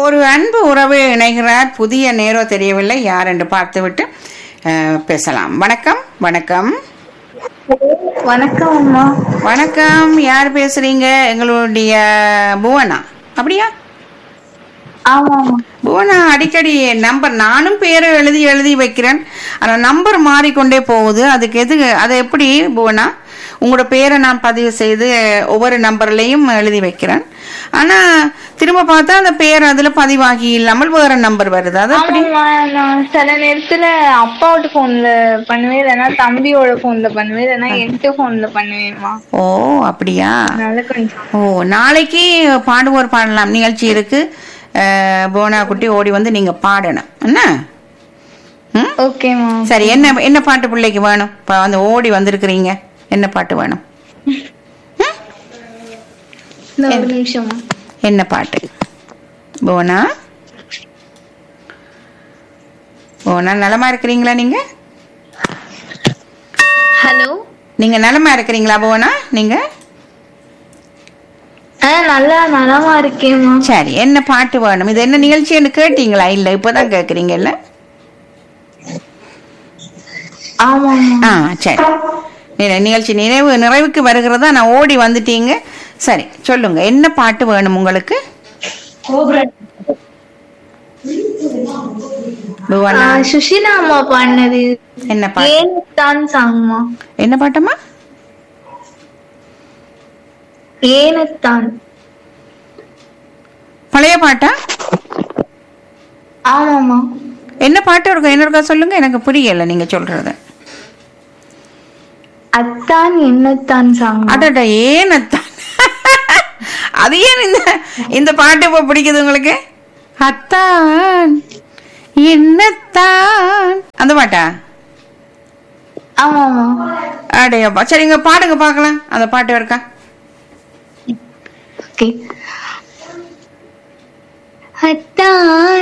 ஒரு அன்பு உறவு இணைகிறார் புதிய நேரோ தெரியவில்லை யார் என்று பார்த்துவிட்டு அஹ், பேசலாம் வணக்கம் வணக்கம் வணக்கம் அம்மா வணக்கம் யார் பேசுறீங்க எங்களுடைய புவனா அப்படியா ஆமா ஆமா புவனா அடிக்கடி நம்பர் நானும் பேரை எழுதி எழுதி வைக்கிறேன் ஆனா நம்பர் மாறிக்கொண்டே போகுது அதுக்கு எது அது எப்படி புவனா உங்களோட பேரை நான் பதிவு செய்து ஒவ்வொரு நம்பர்லையும் எழுதி வைக்கிறேன் ஆனா திரும்ப பார்த்தா அந்த பேர் அதுல பதிவாகி இல்லாமல் வேற நம்பர் வருது அது எப்படி ஆமாம்மா நான் சில நேரத்துல அப்பாவோட போன்ல பண்ணுவேன் இல்லைன்னா தம்பியோட போன்ல பண்ணுவேன் இல்லைன்னா என்கிட்ட போன்ல பண்ணுவேன்மா ஓ அப்படியா அதனால கொஞ்சம் ஓ நாளைக்கு பாடுவோர் பாடலாம் நிகழ்ச்சி இருக்கு அஹ், புவனா குட்டி ஓடி வந்து நீங்க பாடணும் என்ன ம் ஓகேம்மா சரி என்ன என்ன பாட்டு பிள்ளைக்கு வேணும் இப்போ வந்து ஓடி வந்திருக்கிறீங்க என்ன பாட்டு வேணும் இந்த ஒரு நிமிஷமா என்ன பாட்டு புவனா புவனா நலமா இருக்கிறீங்களா நீங்க ஹலோ நீங்க நலமா இருக்கிறீங்களா புவனா நீங்க ஆ நல்லா நலமா இருக்கேம்மா சரி என்ன பாட்டு வேணும் இது என்ன நிகழ்ச்சின்னு கேட்டீங்களா இல்ல இப்பதான் கேக்குறீங்கல்ல ஆமாம்மா ஆ சரி நிறை- நிகழ்ச்சி நிறைவு நிறைவுக்கு வருகிறதா நான் ஓடி வந்துட்டீங்க சரி சொல்லுங்க என்ன பாட்டு வேணும் உங்களுக்கு புவனா ஆ, சுஷீலா அம்மா பாடினது என்ன பாட்டு ஏன் தான் சாங்மா என்ன பாட்டம்மா ஏனத்தான் பழைய பாட்டா ஆமாம்மா என்ன பாட்டு இருக்கும் என்ன இருக்கா சொல்லுங்க எனக்கு புரியல நீங்க சொல்றது அத்தான் என்னத்தான் சாங் அடட ஏனத்தான் அது ஏன் இந்த இந்த பாட்டு இப்ப பிடிக்குது உங்களுக்கு அத்தான் என்னத்தான் அந்த பாட்டா ஆமாம்மா அடையப்பா சரிங்க பாடுங்க பார்க்கலாம் அந்த பாட்டு இருக்கா ஓகே அத்தான்